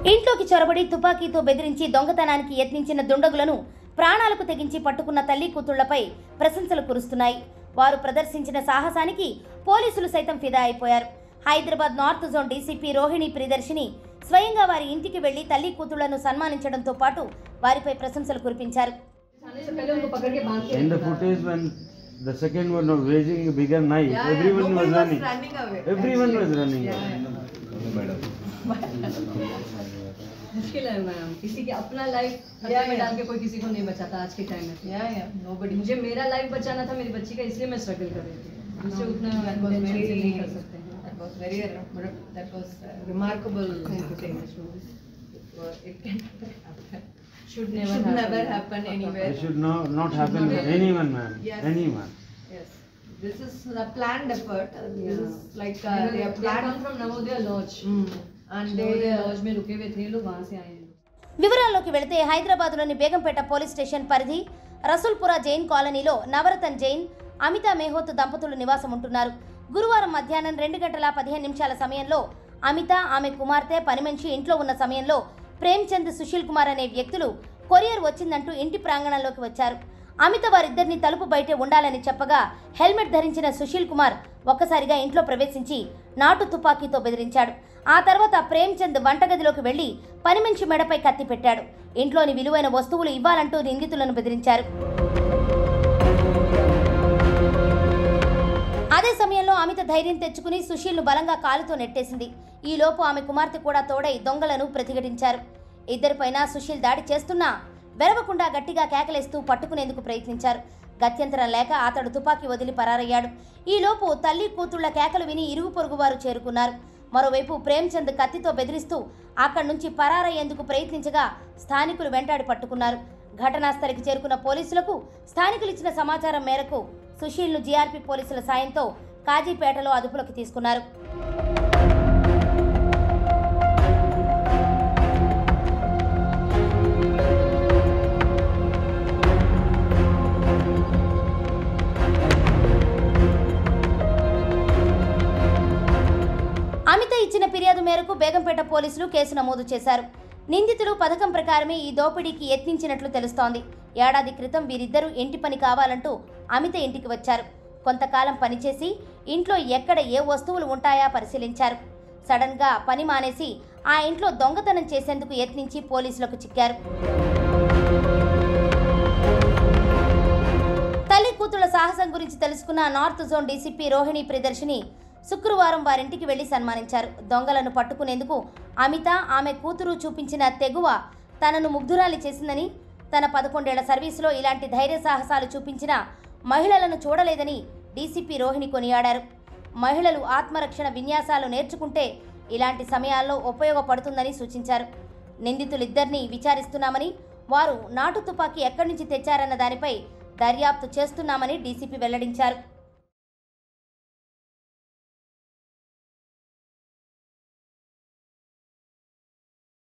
ఇంట్లోకి చొరబడి తుపాకీతో బెదిరించి దొంగతనానికి యత్నించిన దుండగులను ప్రాణాలకు తెగించి పట్టుకున్న తల్లి కూతుళ్లపై ప్రశంసలు కురుస్తున్నాయి వారు ప్రదర్శించిన సాహసానికి పోలీసులు సైతం ఫిదా అయిపోయారు Hyderabad north zone DCP Rohini Priyadarshini స్వయంగా వారి ఇంటికి వెళ్లి తల్లి కూతుళ్లను సన్మానించడంతో పాటు వారిపై ప్రశంసలు కురిపించారు आने से पहले उनको पकड़ के बांध के In the footage when the second one was raising a bigger knife, Yeah, yeah, everyone was nobody was running. running away, Everyone was actually. running. Yeah, away. मुश्किल है मैम किसी के अपना लाइफ Yeah, खतरे में yeah. डाल के कोई किसी को नहीं बचाता आज के टाइम में Yeah, yeah, nobody. मुझे मेरा लाइफ बचाना था मेरी बच्ची का इसलिए मैं स्ट्रगल कर रही थी दूसरे उतना that was intention से very, नहीं कर सकते हैं that was very, that was uh, remarkable thing. It can happen. should It never should happen. never happen anywhere. It should no, not happen to Not- anyone, ma'am. Yes. Anyone. Yes, this is a planned effort. Uh, This is like uh, They they were- are they come planned. from Navodaya Lodge. Mm. And they Navodaya uh, lodge में रुके हुए थे ये लोग वहाँ से आए हैं వివరాల్లోకి వెళితే హైదరాబాద్లోని బేగంపేట పోలీస్ స్టేషన్ పరిధి రసూల్పురా జైన్ కాలనీలో నవరతన్ జైన్ అమితా మేహోత్ దంపతులు నివాసం ఉంటున్నారు గురువారం మధ్యాహ్నం రెండు గంటల పదిహేను నిమిషాల సమయంలో అమిత ఆమె కుమార్తె పని మనిషి ఇంట్లో ఉన్న సమయంలో ప్రేమ్చంద్ సుశీల్ కుమార్ అనే వ్యక్తులు కొరియర్ వచ్చిందంటూ ఇంటి ప్రాంగణంలోకి వచ్చారు అమిత వారిద్దరిని తలుపు బయటే ఉండాలని చెప్పగా హెల్మెట్ ధరించిన సుశీల్ కుమార్ ఒక్కసారిగా ఇంట్లో ప్రవేశించి నాటు తుపాకీతో బెదిరించాడు ఆ తర్వాత ప్రేమ్చంద్ వంటగదిలోకి వెళ్లి పని మనిషి మెడపై కత్తి పెట్టాడు ఇంట్లోని విలువైన వస్తువులు ఇవ్వాలంటూ నిందితులను బెదిరించారు అదే సమయంలో అమిత ధైర్యం తెచ్చుకుని సుశీల్ను బలంగా కాలుతో నెట్టేసింది ఈలోపు ఆమె కుమార్తె కూడా తోడై దొంగలను ప్రతిఘటించారు ఇద్దరిపైన సుశీల్ దాడి చేస్తున్నా వెరవకుండా గట్టిగా కేకలేస్తూ పట్టుకునేందుకు ప్రయత్నించారు గత్యంతరం లేక అతడు తుపాకీ వదిలి పరారయ్యాడు ఈలోపు తల్లి కూతుళ్ల కేకలు విని ఇరుగు పొరుగు వారు చేరుకున్నారు మరోవైపు ప్రేమ్చంద్ కత్తితో బెదిరిస్తూ అక్కడి నుంచి పరారయ్యేందుకు ప్రయత్నించగా స్థానికులు వెంటాడి పట్టుకున్నారు ఘటనా స్థలికి చేరుకున్న పోలీసులకు స్థానికులు ఇచ్చిన సమాచారం మేరకు సుశీల్ను జీఆర్పీ పోలీసుల సాయంతో కాజీపేటలో అదుపులోకి తీసుకున్నారు అమిత ఇచ్చిన ఫిర్యాదు మేరకు బేగంపేట పోలీసులు కేసు నమోదు చేశారు నిందితులు పథకం ప్రకారమే ఈ దోపిడీకి యత్నించినట్లు తెలుస్తోంది ఏడాది క్రితం వీరిద్దరూ ఇంటి పని కావాలంటూ అమిత ఇంటికి వచ్చారు కొంతకాలం పనిచేసి ఇంట్లో ఎక్కడ ఏ వస్తువులు ఉంటాయా పరిశీలించారు సడన్గా పని మానేసి ఆ ఇంట్లో దొంగతనం చేసేందుకు యత్నించి పోలీసులకు చిక్కారు తల్లి కూతుళ్ల సాహసం గురించి తెలుసుకున్న north zone DCP Rohini Priyadarshini శుక్రవారం వారింటికి వెళ్లి సన్మానించారు దొంగలను పట్టుకునేందుకు అమిత ఆమె కూతురు చూపించిన తెగువ తనను ముగ్ధురాలి చేసిందని తన పదకొండేళ్ల సర్వీసులో ఇలాంటి ధైర్య సాహసాలు చూపించిన మహిళలను చూడలేదని డీసీపీ రోహిణి కొనియాడారు మహిళలు ఆత్మరక్షణ విన్యాసాలు నేర్చుకుంటే ఇలాంటి సమయాల్లో ఉపయోగపడుతుందని సూచించారు నిందితులిద్దరినీ విచారిస్తున్నామని వారు నాటు తుపాకీ ఎక్కడి నుంచి తెచ్చారన్న దానిపై దర్యాప్తు చేస్తున్నామని డీసీపీ వెల్లడించారు